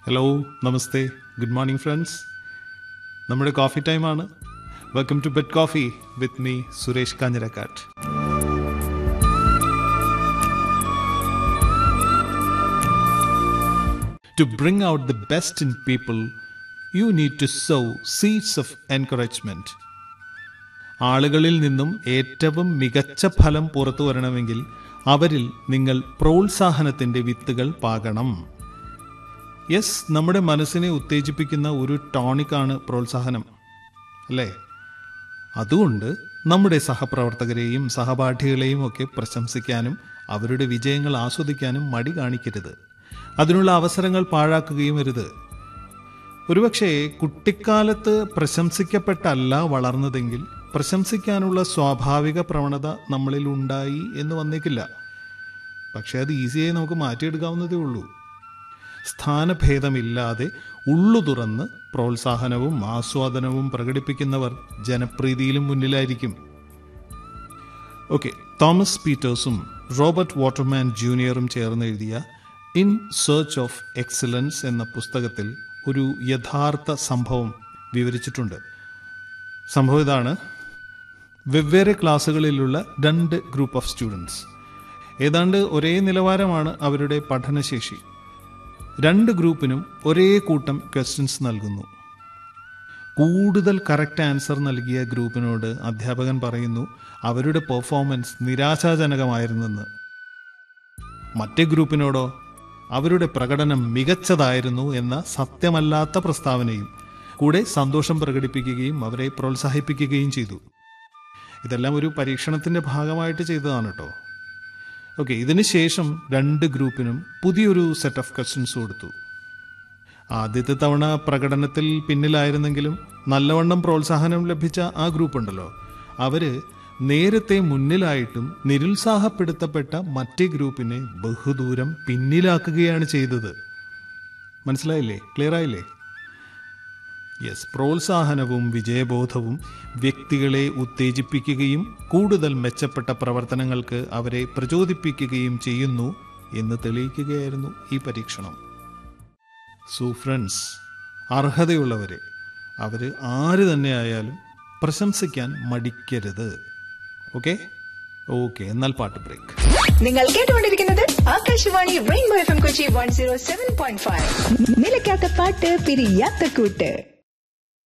Hello നമസ്തേ good morning friends നമ്മുടെ coffee ടൈമാണ് welcome to bed coffee with me Suresh Kanjirakkattu To bring out the best in people, you need to sow seeds of encouragement. ആളുകളിൽ നിന്നും ഏറ്റവും മികച്ച ഫലം പുറത്തു വരണമെങ്കിൽ അവരിൽ നിങ്ങൾ പ്രോത്സാഹനത്തിന്റെ വിത്തുകൾ പാകണം യെസ് നമ്മുടെ മനസ്സിനെ ഉത്തേജിപ്പിക്കുന്ന ഒരു ടോണിക്കാണ് പ്രോത്സാഹനം അല്ലേ അതുകൊണ്ട് നമ്മുടെ സഹപ്രവർത്തകരെയും സഹപാഠികളെയും ഒക്കെ പ്രശംസിക്കാനും അവരുടെ വിജയങ്ങൾ ആസ്വദിക്കാനും മടി കാണിക്കരുത് അതിനുള്ള അവസരങ്ങൾ പാഴാക്കുകയും അരുത് ഒരുപക്ഷെ കുട്ടിക്കാലത്ത് പ്രശംസിക്കപ്പെട്ടല്ല വളർന്നതെങ്കിൽ പ്രശംസിക്കാനുള്ള സ്വാഭാവിക പ്രവണത നമ്മളിൽ ഉണ്ടായി എന്ന് വന്നേക്കില്ല പക്ഷെ അത് ഈസിയായി നമുക്ക് മാറ്റിയെടുക്കാവുന്നതേ ഉള്ളൂ സ്ഥാനഭേദമില്ലാതെ ഉള്ളു തുറന്ന് പ്രോത്സാഹനവും ആസ്വാദനവും പ്രകടിപ്പിക്കുന്നവർ ജനപ്രീതിയിലും മുന്നിലായിരിക്കും ഓക്കെ തോമസ് പീറ്റേഴ്സും റോബർട്ട് വാട്ടർമാൻ ജൂനിയറും ചേർന്ന് എഴുതിയ ഇൻ സെർച്ച് ഓഫ് എക്സലൻസ് എന്ന പുസ്തകത്തിൽ ഒരു യഥാർത്ഥ സംഭവം വിവരിച്ചിട്ടുണ്ട് സംഭവം ഇതാണ് വെവ്വേറെ ക്ലാസ്സുകളിലുള്ള രണ്ട് ഗ്രൂപ്പ് ഓഫ് സ്റ്റുഡൻസ് ഏതാണ്ട് ഒരേ നിലവാരമാണ് അവരുടെ പഠനശേഷി രണ്ട് ഗ്രൂപ്പിനും ഒരേ കൂട്ടം ക്വസ്റ്റ്യൻസ് നൽകുന്നു കൂടുതൽ കറക്റ്റ് ആൻസർ നൽകിയ ഗ്രൂപ്പിനോട് അധ്യാപകൻ പറയുന്നു അവരുടെ പെർഫോമൻസ് നിരാശാജനകമായിരുന്നെന്ന് മറ്റേ ഗ്രൂപ്പിനോടോ അവരുടെ പ്രകടനം മികച്ചതായിരുന്നു എന്ന സത്യമല്ലാത്ത പ്രസ്താവനയും കൂടെ സന്തോഷം പ്രകടിപ്പിക്കുകയും അവരെ പ്രോത്സാഹിപ്പിക്കുകയും ചെയ്തു ഇതെല്ലാം ഒരു പരീക്ഷണത്തിന്റെ ഭാഗമായിട്ട് ചെയ്തതാണ് കേട്ടോ ഓക്കെ ഇതിന് ശേഷം രണ്ട് ഗ്രൂപ്പിനും പുതിയൊരു സെറ്റ് ഓഫ് ക്വസ്റ്റ്യൻസ് കൊടുത്തു ആദ്യത്തെ തവണ പ്രകടനത്തിൽ പിന്നിലായിരുന്നെങ്കിലും നല്ലവണ്ണം പ്രോത്സാഹനം ലഭിച്ച ആ ഗ്രൂപ്പ് ഉണ്ടല്ലോ അവര് നേരത്തെ മുന്നിലായിട്ടും നിരുത്സാഹപ്പെടുത്തപ്പെട്ട മറ്റേ ഗ്രൂപ്പിനെ ബഹുദൂരം പിന്നിലാക്കുകയാണ് ചെയ്തത് മനസ്സിലായില്ലേ ക്ലിയർ ആയില്ലേ യെസ് പ്രോത്സാഹനവും വിജയബോധവും വ്യക്തികളെ ഉത്തേജിപ്പിക്കുകയും കൂടുതൽ മെച്ചപ്പെട്ട പ്രവർത്തനങ്ങൾക്ക് അവരെ പ്രചോദിപ്പിക്കുകയും ചെയ്യുന്നു എന്ന് തെളിയിക്കുകയായിരുന്നു ഈ പരീക്ഷണം സോ ഫ്രണ്ട്സ് അർഹതയുള്ളവരെ അവര് ആര് തന്നെയായാലും പ്രശംസിക്കാൻ മടിക്കരുത് ഓക്കെ ഓക്കെ എന്നാൽ പാട്ട് ബ്രേക്ക് നിങ്ങൾ കേട്ടുകൊണ്ടിരിക്കുന്നത് Akashvani Rainbow F M Kochi one zero seven point five നിലയ്ക്കാത്ത പാട്ട് പിരിയാത്ത കൂട്ട്